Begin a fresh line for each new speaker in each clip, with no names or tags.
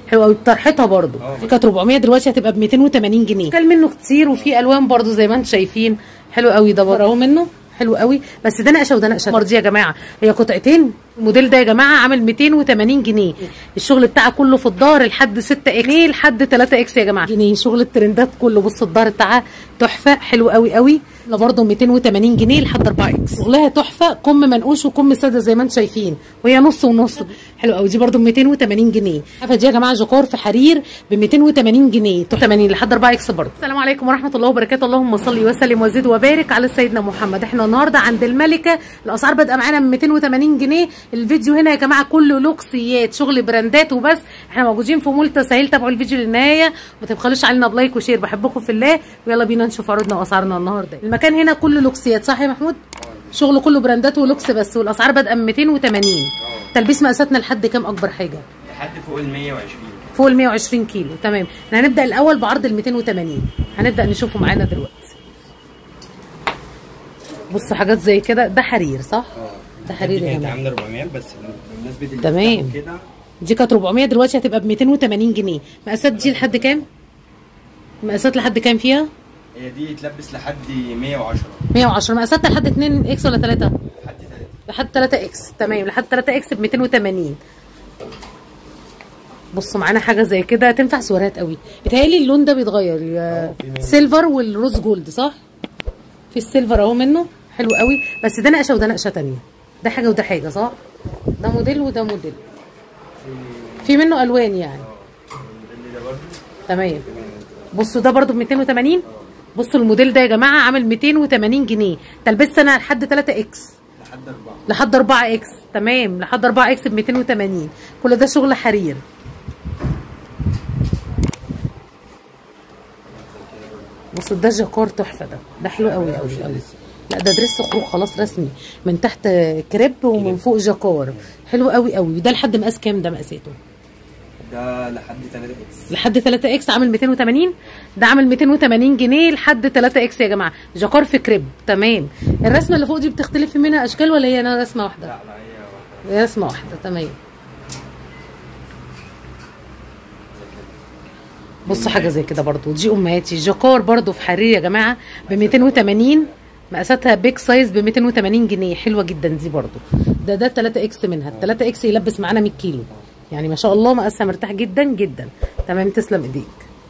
حلوه قوي بطرحتها برضو دي كانت 400 دلوقتي هتبقى ب 280 جنيه كان منه كتير وفي الوان برضو زي ما انتم شايفين حلو قوي ده برضو اهو منه حلو قوي بس ده نقشه وده نقشه مرضي يا جماعه هي قطعتين الموديل ده يا جماعه عامل 280 جنيه الشغل بتاعها كله في الظهر لحد 6 اكس لحد 3 اكس يا جماعه جنيه شغل الترندات كله بص الظهر بتاعها تحفه حلو قوي قوي ده برضه 280 جنيه لحد 4 اكس شغلها تحفه كم منقوش وكم ساده زي ما انتم شايفين وهي نص ونص حلو قوي دي برضه 280 جنيه عارفه دي يا جماعه جاكار في حرير ب 280 جنيه 80 لحد 4 اكس برضه السلام عليكم ورحمه الله وبركاته اللهم صل وسلم وزد وبارك على سيدنا محمد احنا النهارده عند الملكه الاسعار بادئه معانا من 280 جنيه الفيديو هنا يا جماعه كله لوكسيات شغل براندات وبس احنا موجودين في مول تسهيل تابعوا الفيديو للنهايه ما تبخلوش علينا بلايك وشير بحبكم في الله ويلا بينا نشوف عروضنا واسعارنا النهارده المكان هنا كله لوكسيات صح يا محمود شغل كله براندات ولوكس بس والاسعار بادئه من 280 تلبيس مقاساتنا لحد كام اكبر حاجه
لحد فوق ال 120
فوق ال 120 كيلو تمام احنا هنبدا الاول بعرض ال 280 هنبدا نشوفه معانا دلوقتي بصوا حاجات زي كده ده حرير صح ده حرير يا
كانت
جماعه
عامله 400 بس بمناسبه ال-
تمام.
كده
دي كانت 400 دلوقتي هتبقى ب 280 جنيه مقاسات دي لحد كام مقاسات لحد كام فيها
هي دي تلبس لحد 110
110 مقاساتها لحد 2 اكس ولا 3
لحد 3
لحد 3 اكس تمام لحد 3 اكس ب 280 بصوا معانا حاجه زي كده تنفع سوارات قوي بيتهيألي اللون ده بيتغير يا
في منه.
سيلفر والروز جولد صح في السيلفر اهو منه حلو قوي بس ده نقشه وده نقشه تانية ده حاجه وده حاجه صح ده موديل وده موديل في منه الوان يعني
اللي ده برضه
تمام بصوا ده برضو ب 280 بصوا الموديل ده يا جماعه عامل 280 جنيه تلبس انا لحد 3 اكس
لحد 4
لحد 4 اكس تمام لحد 4 اكس ب 280 كل ده شغل حرير بصوا ده جاكار تحفه ده ده حلو قوي قوي قوي لا ده دريس خروج خلاص رسمي من تحت كريب ومن فوق جاكار حلو قوي قوي وده لحد مقاس كام ده مقاساته
ده لحد 3 اكس
لحد 3 اكس عامل 280 ده عامل 280 جنيه لحد 3 اكس يا جماعه جاكار في كريب تمام الرسمه اللي فوق دي بتختلف منها اشكال ولا هي انا رسمه واحده
لا لا هي واحده
هي رسمه واحده تمام بصوا حاجه زي كده برضو دي امهاتي جاكار برضو في حرير يا جماعه ب 280 مقاساتها بيك سايز ب 280 جنيه حلوه جدا دي برضو ده ده 3 اكس منها ال 3 اكس يلبس معانا 100 كيلو يعني ما شاء الله مقاسها مرتاح جدا جدا تمام تسلم ايديك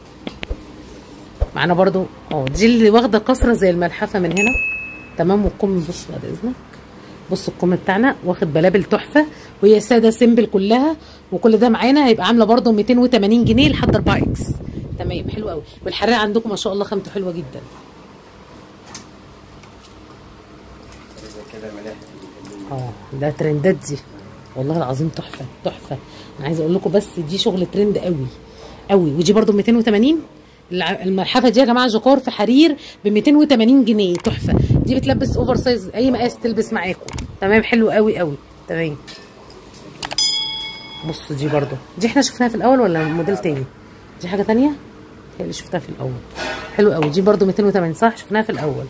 معانا برضو اه دي اللي واخده قصره زي الملحفه من هنا تمام والكم بص بعد اذنك بص الكم بتاعنا واخد بلابل تحفه وهي ساده سيمبل كلها وكل ده معانا هيبقى عامله برضو 280 جنيه لحد 4 اكس تمام حلو قوي والحرير عندكم ما شاء الله خامته حلوه جدا
زي كده ملاحق
اه ده ترندات دي والله العظيم تحفه تحفه انا عايزه اقول لكم بس دي شغل ترند قوي قوي ودي برضو 280 الع- الملحفه دي يا جماعه جاكار في حرير ب 280 جنيه تحفه دي بتلبس اوفر سايز اي مقاس تلبس معاكم تمام حلو قوي قوي تمام بصوا دي برضو دي احنا شفناها في الاول ولا موديل تاني دي حاجه تانية هي اللي شفتها في الاول حلو قوي دي برضو 280 صح شفناها في الاول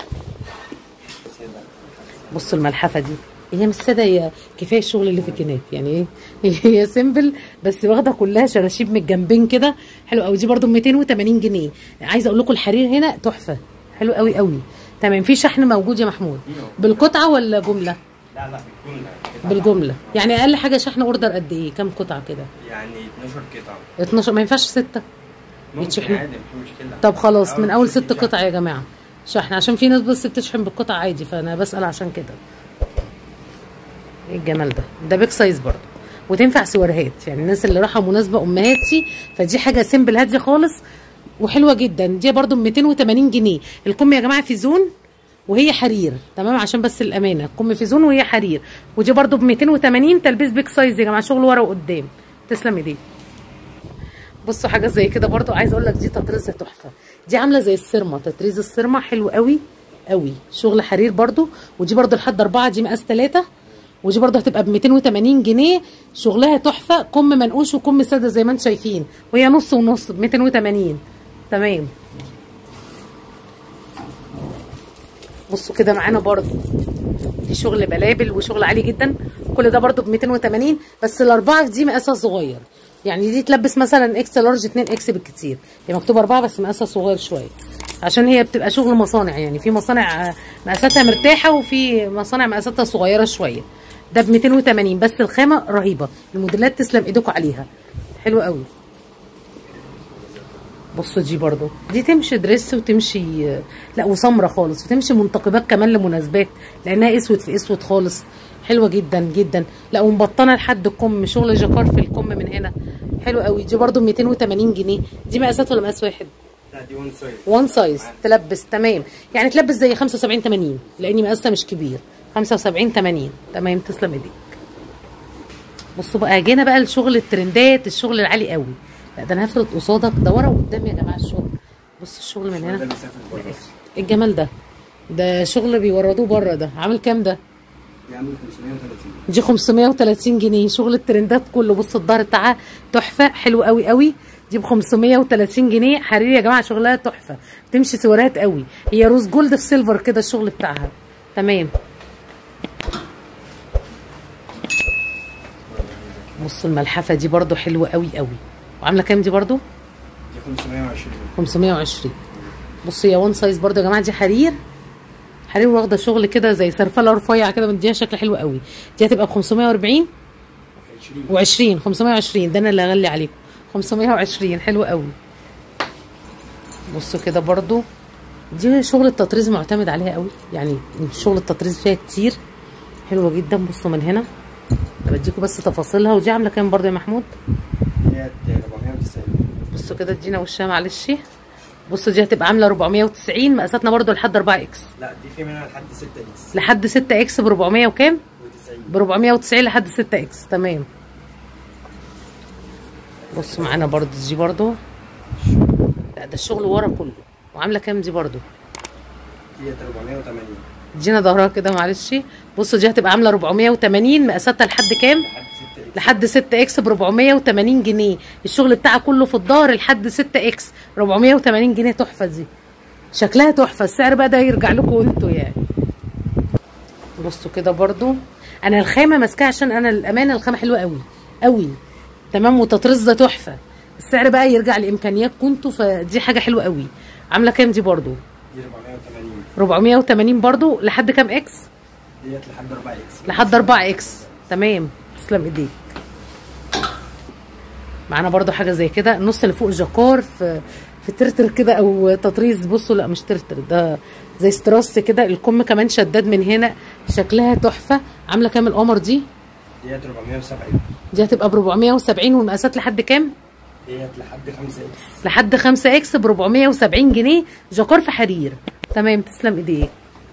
بصوا الملحفه دي هي مش ساده هي كفايه الشغل اللي في الكنات يعني ايه هي سيمبل بس واخده كلها شراشيب من الجنبين كده حلو قوي دي برده 280 جنيه عايزه اقول لكم الحرير هنا تحفه حلو قوي قوي تمام في شحن موجود يا محمود بالقطعه ولا جمله
لا لا بتكون كده.
بالجمله يعني اقل حاجه شحن اوردر قد ايه كام قطعه كده
يعني 12 قطعه
12 ما ينفعش سته
ممكن
يتشحنوا.
عادي مفيش مشكله
طب خلاص
أول
من اول
تشوف
ست
الشحن.
قطع يا جماعه شحن عشان في ناس بس بتشحن بالقطع عادي فانا بسال عشان كده ايه الجمال ده ده بيك سايز برضه وتنفع سوارهات يعني الناس اللي رايحه مناسبه امهاتي فدي حاجه سيمبل هاديه خالص وحلوه جدا دي برضه ب 280 جنيه الكم يا جماعه في زون وهي حرير تمام عشان بس الامانه الكم في زون وهي حرير ودي برضه ب 280 تلبيس بيك سايز يا جماعه شغل ورا وقدام تسلم ايديك بصوا حاجه زي كده برضو عايز اقول لك دي تطريزه تحفه دي عامله زي السرمه تطريز السرمه حلو قوي قوي شغل حرير برضو ودي برضو لحد أربعة دي مقاس ثلاثة ودي برضو هتبقى ب 280 جنيه شغلها تحفه كم منقوش وكم ساده زي ما انتم شايفين وهي نص ونص ب 280 تمام بصوا كده معانا برضو دي شغل بلابل وشغل عالي جدا كل ده برضو ب 280 بس الاربعه دي مقاسها صغير يعني دي تلبس مثلا اكس لارج 2 اكس بالكتير هي مكتوبه اربعه بس مقاسها صغير شويه عشان هي بتبقى شغل مصانع يعني في مصانع آه، مقاساتها مرتاحه وفي مصانع مقاساتها صغيره شويه ده ب 280 بس الخامه رهيبه الموديلات تسلم ايدكم عليها حلو قوي بصوا دي برضو دي تمشي دريس وتمشي لا وسمره خالص وتمشي منتقبات كمان لمناسبات لانها اسود في اسود خالص حلوه جدا جدا لا ومبطنه لحد الكم شغل جاكار في الكم من هنا حلو قوي دي برضو 280 جنيه دي مقاسات ولا مقاس واحد
لا دي وان سايز
وان سايز تلبس تمام يعني تلبس زي 75 80 لاني مقاسها مش كبير 75 80 تمام تسلم ايديك بصوا بقى جينا بقى لشغل الترندات الشغل العالي قوي لا ده انا هفرد قصادك ده ورا وقدام يا جماعه الشغل بص الشغل من
ده
هنا
بيسافر بره
ايه الجمال ده ده شغل بيوردوه بره ده عامل كام ده
بيعمل 530
دي 530 جنيه شغل الترندات كله بص الظهر بتاعها تحفه حلو قوي قوي دي ب 530 جنيه حرير يا جماعه شغلها تحفه تمشي سوارات قوي هي روز جولد في سيلفر كده الشغل بتاعها تمام بص الملحفه دي برضو حلوه قوي قوي وعامله كام دي برضو
دي 520
520 بصوا هي وان سايز برضو يا جماعه دي حرير حرير واخده شغل كده زي سرفله رفيع كده مديها شكل حلو قوي دي هتبقى ب 540
20
و20 520 ده انا اللي اغلي عليكم 520 حلو قوي بصوا كده برضو دي شغل التطريز معتمد عليها قوي يعني شغل التطريز فيها كتير حلوه جدا بصوا من هنا انا بديكم بس تفاصيلها ودي عامله كام برضو يا محمود
ديت 490
بصوا كده ادينا وشها معلش بصوا دي هتبقى عامله 490 مقاساتنا برضو لحد 4 اكس
لا دي في منها لحد 6 اكس
لحد 6 اكس ب 400 وكام
و90
ب 490 لحد 6 اكس تمام بص معانا برضو دي برضو لا ده الشغل ورا كله وعامله كام دي برضو
ديت 480
ادينا ظهرها كده معلش بصوا دي هتبقى عامله 480 مقاساتها لحد كام
لحد 6
لحد
اكس
6 اكس ب 480 جنيه الشغل بتاعها كله في الظهر لحد 6 اكس 480 جنيه تحفه دي شكلها تحفه السعر بقى ده يرجع لكم انتوا يعني بصوا كده برضو انا الخامه ماسكاها عشان انا الامانه الخامه حلوه قوي قوي تمام وتطريز ده تحفه السعر بقى يرجع لامكانياتكم انتوا فدي حاجه حلوه قوي عامله كام دي برضو
دي 480
480 برضو لحد كام اكس
ديت لحد 4 اكس
لحد 4 اكس تمام تسلم ايديك معانا برضو حاجه زي كده النص اللي فوق جاكار في في ترتر كده او تطريز بصوا لا مش ترتر ده زي ستراس كده الكم كمان شداد من هنا شكلها تحفه عامله كام القمر دي
ديت 470
دي هتبقى ب 470 والمقاسات لحد كام
ديت لحد 5 اكس
لحد 5 اكس ب 470 جنيه جاكار في حرير تمام تسلم ايديك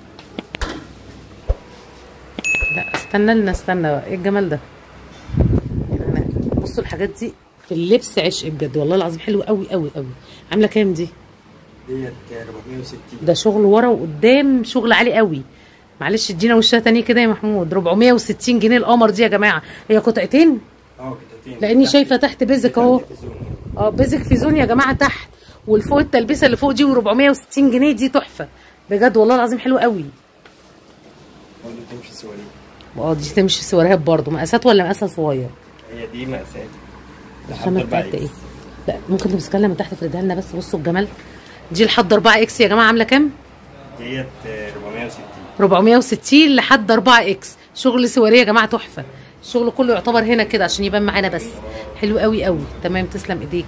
لا استنى لنا استنى بقى ايه الجمال ده يعني أنا- بصوا الحاجات دي في اللبس عشق بجد والله العظيم حلو قوي قوي قوي عامله كام دي
ديت 460
ده شغل ورا وقدام شغل عالي قوي معلش ادينا وشها تاني كده يا محمود 460 جنيه القمر دي يا جماعه هي قطعتين
اه قطعتين
لاني
تحت-
شايفه تحت بيزك اهو
تحت في زون.
اه بيزك في زون يا جماعه تحت والفوق التلبيسه اللي فوق دي و460 جنيه دي تحفه بجد والله العظيم حلو قوي
برضه تمشي سواري
اه دي تمشي سواريهات برضو مقاسات ولا مقاسها صغير
هي دي مقاسات لحد
الخامه
4
بتاعتها ايه
اكس
لا ممكن تمسكها لنا من تحت تفردها لنا بس بصوا الجمال دي لحد 4 اكس يا جماعه عامله كام
ديت 460
460 لحد 4 اكس شغل سواريه يا جماعه تحفه الشغل كله يعتبر هنا كده عشان يبان معانا بس حلو قوي قوي تمام تسلم ايديك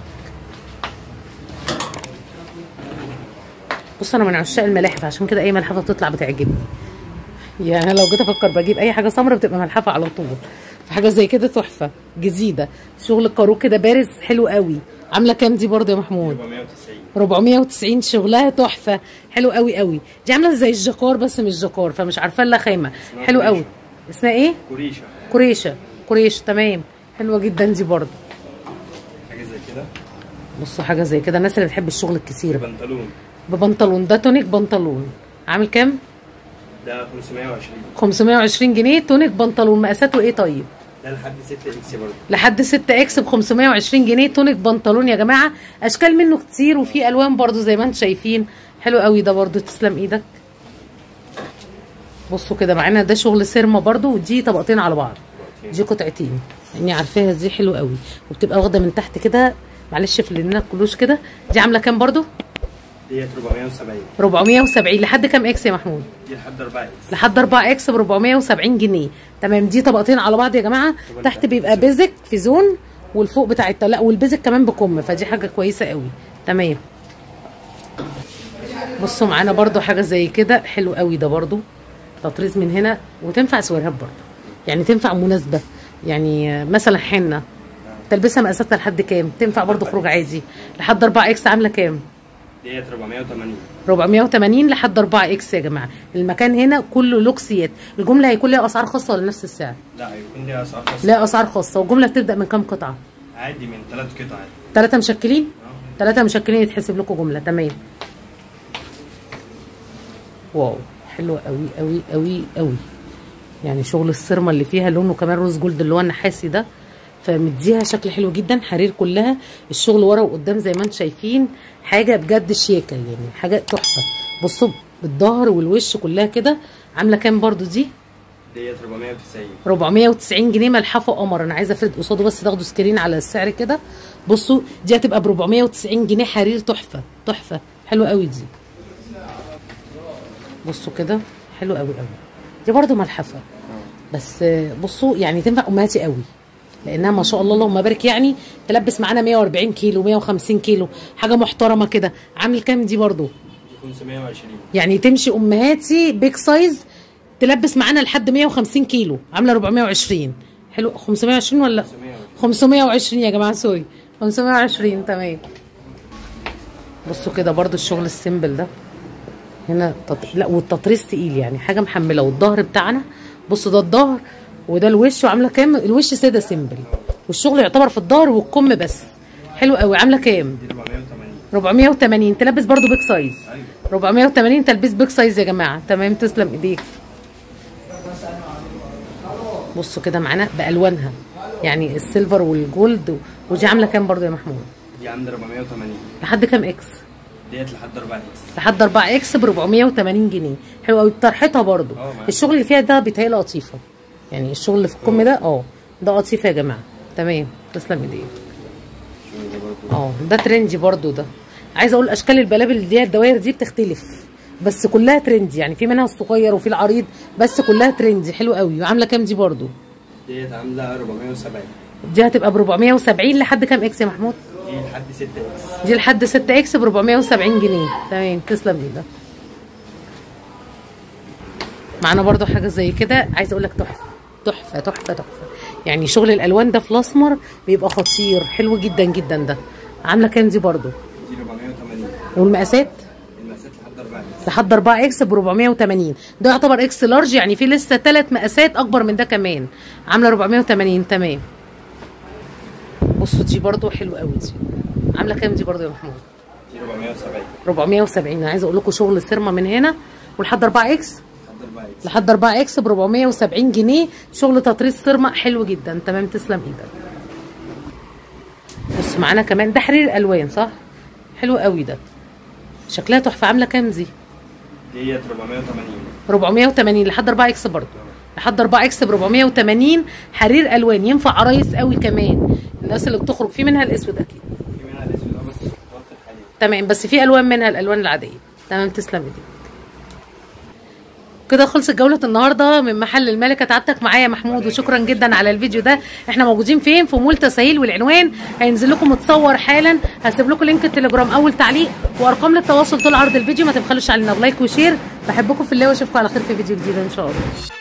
بص انا من عشاق الملاحف عشان كده اي ملحفه بتطلع بتعجبني يعني أنا لو جيت افكر بجيب اي حاجه سمراء بتبقى ملحفه على طول فحاجه زي كده تحفه جديده شغل الكارو كده بارز حلو قوي عامله كام دي برضه يا محمود
490
490 شغلها تحفه حلو قوي قوي دي عامله زي الجاكار بس مش جاكار فمش عارفه لها خيمه
اسمها
حلو قوي
كوريشة.
اسمها ايه
كوريشة
قريشه قريش تمام حلوه جدا دي برضه
حاجة زي كده
بصوا حاجه زي كده الناس اللي بتحب الشغل الكتير بقى.
بنطلون
ببنطلون ده تونيك بنطلون عامل كام
ده 520
520 جنيه تونيك بنطلون مقاساته ايه طيب
ده لحد 6 اكس برضه
لحد 6 اكس ب 520 جنيه تونيك بنطلون يا جماعه اشكال منه كتير وفي الوان برضو زي ما انتم شايفين حلو قوي ده برضو تسلم ايدك بصوا كده معانا ده شغل سيرما برضو ودي طبقتين على بعض دي قطعتين اني عارفاها دي حلوه قوي وبتبقى واخده من تحت كده معلش في لنا الكلوش كده دي عامله كام برضو
ديت 470
470 لحد كام اكس يا محمود
دي لحد 4 اكس
لحد 4 اكس ب 470 جنيه تمام دي طبقتين على بعض يا جماعه تحت بيبقى بيزك في زون والفوق بتاع الت- لا والبيزك كمان بكم فدي حاجه كويسه قوي تمام بصوا معانا برضو حاجه زي كده حلو قوي ده برضو تطريز من هنا وتنفع سوارهات برضو يعني تنفع مناسبه يعني آه، مثلا حنه تلبسها مقاساتها لحد كام تنفع برضو خروج عادي لحد 4 اكس عامله كام
ديت 480
480 لحد 4 اكس يا جماعه المكان هنا كله لوكسيات الجمله هيكون لها اسعار خاصه ولا نفس السعر
لا هيكون ليها اسعار خاصه
لا اسعار خاصه والجمله بتبدا من كام قطعه
عادي من ثلاث قطع عادي
ثلاثه مشكلين
اه
ثلاثه مشكلين يتحسب لكم جمله تمام واو حلوه قوي قوي قوي قوي يعني شغل السرمه اللي فيها لونه كمان روز جولد اللي هو النحاسي ده فمديها شكل حلو جدا حرير كلها الشغل ورا وقدام زي ما انتم شايفين حاجه بجد شياكه يعني حاجه تحفه بصوا بالظهر والوش كلها كده عامله كام برضو دي
ديت 490
490 جنيه ملحفه قمر انا عايزه افرد قصاده بس تاخدوا سكرين على السعر كده بصوا دي هتبقى ب 490 جنيه حرير تحفه تحفه حلوه قوي دي بصوا كده حلو قوي قوي دي برضو ملحفه بس آه، بصوا يعني تنفع امهاتي قوي لانها ما شاء الله اللهم بارك يعني تلبس معانا 140 كيلو 150 كيلو حاجه محترمه كده عامل كام دي برضو
دي 520
يعني تمشي امهاتي بيج سايز تلبس معانا لحد 150 كيلو عامله 420 حلو 520 ولا 520 يا جماعه سوري 520 تمام بصوا كده برضو الشغل السيمبل ده هنا تط... لا والتطريز تقيل يعني حاجه محمله والظهر بتاعنا بصوا ده الظهر وده الوش وعامله كام الوش ساده سيمبل والشغل يعتبر في الظهر والكم بس حلو قوي عامله كام
دي 480
480 تلبس برضو بيج سايز
ايوه
480 تلبيس بيج سايز يا جماعه تمام تسلم ايديك بصوا كده معانا بالوانها يعني السيلفر والجولد ودي عامله كام برضو يا محمود
دي عامله 480
لحد كام اكس
ديت لحد 4 اكس
لحد 4 اكس ب 480 جنيه حلو قوي بطرحتها برضو
اه، معاك.
الشغل اللي فيها ده بيتهيألي قطيفه يعني الشغل اللي في الكم ده اه ده قطيفه يا جماعه تمام تسلم ايديك
شوف ده برضه
اه ده ترندي برضو ده عايزه اقول اشكال البلابل اللي هي الدوائر دي بتختلف بس كلها ترندي يعني في منها الصغير وفي العريض بس كلها ترندي حلو قوي وعامله كام دي برضو
ديت عامله 470
دي هتبقى ب 470 لحد كام اكس يا محمود
دي لحد 6 اكس
دي لحد 6 اكس ب 470 جنيه تمام تسلم ايدك معانا برضو حاجه زي كده عايزه اقول لك تحفه تحفه تحفه تحفه يعني شغل الالوان ده في الاسمر بيبقى خطير حلو جدا جدا ده عامله كام دي برضو
دي 480
والمقاسات
المقاسات لحد 4 اكس
لحد 4 اكس ب 480 ده يعتبر اكس لارج يعني في لسه ثلاث مقاسات اكبر من ده كمان عامله 480 تمام بصوا دي برضو حلو قوي دي عامله كام دي برضو يا محمود
دي 470
470 انا عايزه اقول لكم شغل السيرما من هنا ولحد 4 اكس
لحد 4 اكس
لحد 4 اكس ب 470 جنيه شغل تطريز سيرما حلو جدا تمام تسلم ايدك بص معانا كمان ده حرير الوان صح حلو قوي ده شكلها تحفه عامله كام دي
ديت 480
480 لحد 4 اكس برضه لحد 4 اكس ب 480 حرير الوان ينفع عرايس قوي كمان الناس اللي بتخرج في منها الاسود اكيد
في منها الاسود اه بس متوفر حاليا
تمام بس في الوان منها الالوان العاديه تمام تسلم ايديك كده خلصت جولة النهاردة من محل الملكة تعبتك معايا يا محمود وشكرا جدا على الفيديو ده احنا موجودين فين في مول تسهيل والعنوان هينزل لكم متصور حالا هسيب لكم لينك التليجرام اول تعليق وارقام للتواصل طول عرض الفيديو ما تبخلوش علينا بلايك وشير بحبكم في الله واشوفكم على خير في فيديو جديد ان شاء الله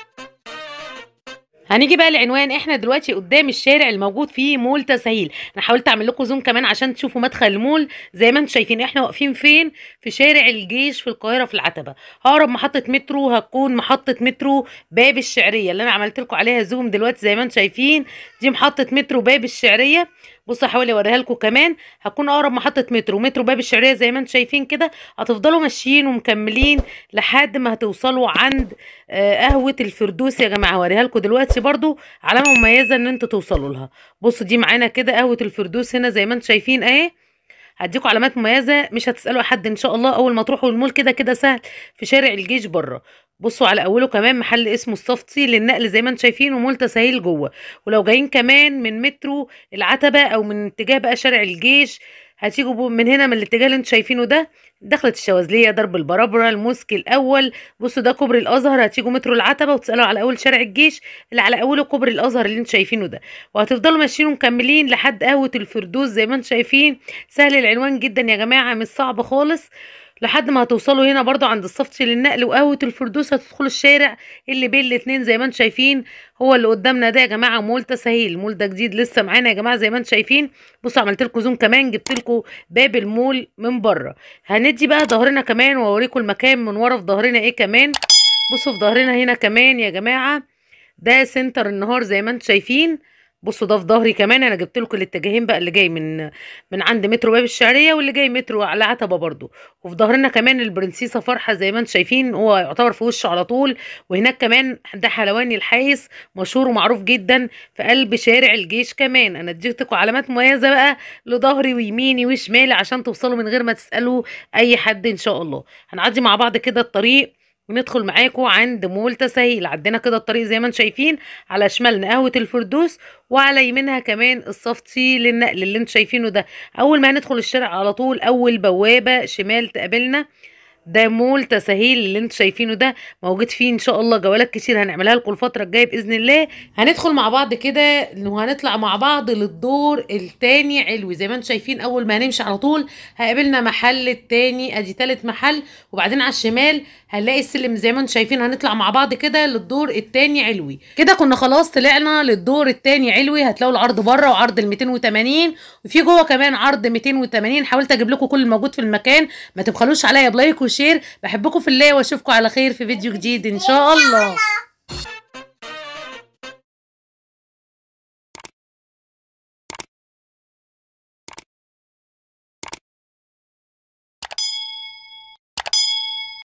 هنيجي بقى العنوان احنا دلوقتي قدام الشارع الموجود فيه مول تسهيل انا حاولت اعمل لكم زوم كمان عشان تشوفوا مدخل المول زي ما انتم شايفين احنا واقفين فين في شارع الجيش في القاهره في العتبه اقرب محطه مترو هتكون محطه مترو باب الشعريه اللي انا عملت لكم عليها زوم دلوقتي زي ما انتم شايفين دي محطه مترو باب الشعريه بصوا هحاول اوريها لكم كمان هتكون اقرب محطه مترو مترو باب الشعريه زي ما انتم شايفين كده هتفضلوا ماشيين ومكملين لحد ما هتوصلوا عند آه، قهوه الفردوس يا جماعه هوريها لكم دلوقتي برضو علامه مميزه ان انتوا توصلوا لها بصوا دي معانا كده قهوه الفردوس هنا زي ما انتم شايفين اهي هديكوا علامات مميزه مش هتسالوا حد ان شاء الله اول ما تروحوا المول كده كده سهل في شارع الجيش بره بصوا على اوله كمان محل اسمه الصفتي للنقل زي ما انتم شايفين ومول تسهيل جوه ولو جايين كمان من مترو العتبه او من اتجاه بقى شارع الجيش هتيجوا بو- من هنا من الاتجاه اللي انتم شايفينه ده دخلت الشواذليه درب البرابره الموسكي الاول بصوا ده كوبري الازهر هتيجوا مترو العتبه وتسالوا على اول شارع الجيش اللي على اوله كوبري الازهر اللي انتم شايفينه ده وهتفضلوا ماشيين ومكملين لحد قهوه الفردوس زي ما انتم شايفين سهل العنوان جدا يا جماعه مش صعب خالص لحد ما هتوصلوا هنا برضو عند الصفتي للنقل وقهوة الفردوس هتدخلوا الشارع اللي بين الاتنين زي ما انتم شايفين هو اللي قدامنا ده يا جماعة مول تسهيل المول ده جديد لسه معانا يا جماعة زي ما انتم شايفين بصوا عملت لكم زوم كمان جبت لكم باب المول من بره هندي بقى ظهرنا كمان واوريكم المكان من ورا في ظهرنا ايه كمان بصوا في ظهرنا هنا كمان يا جماعة ده سنتر النهار زي ما انتم شايفين بصوا ده في ظهري كمان انا جبت لكم الاتجاهين بقى اللي جاي من من عند مترو باب الشعريه واللي جاي مترو على عتبه برضو وفي ظهرنا كمان البرنسيسه فرحه زي ما انتم شايفين هو يعتبر في وشه على طول وهناك كمان ده حلواني الحايس مشهور ومعروف جدا في قلب شارع الجيش كمان انا اديتكم علامات مميزه بقى لظهري ويميني وشمالي عشان توصلوا من غير ما تسالوا اي حد ان شاء الله هنعدي مع بعض كده الطريق وندخل معاكم عند مول تسهيل عندنا كده الطريق زي ما انتم شايفين على شمالنا قهوه الفردوس وعلى يمينها كمان الصفتي للنقل اللي انتم شايفينه ده اول ما هندخل الشارع على طول اول بوابه شمال تقابلنا ده مول تسهيل اللي انتم شايفينه ده موجود فيه ان شاء الله جولات كتير هنعملها لكم الفتره الجايه باذن الله هندخل مع بعض كده وهنطلع مع بعض للدور التاني علوي زي ما انتم شايفين اول ما هنمشي على طول هقابلنا محل التاني ادي تالت محل وبعدين على الشمال هنلاقي السلم زي ما انتم شايفين هنطلع مع بعض كده للدور التاني علوي كده كنا خلاص طلعنا للدور التاني علوي هتلاقوا العرض بره وعرض ال 280 وفي جوه كمان عرض 280 حاولت اجيب لكم كل الموجود في المكان ما تبخلوش عليا بلايك وشير بحبكم في الله واشوفكم على خير في فيديو جديد ان شاء الله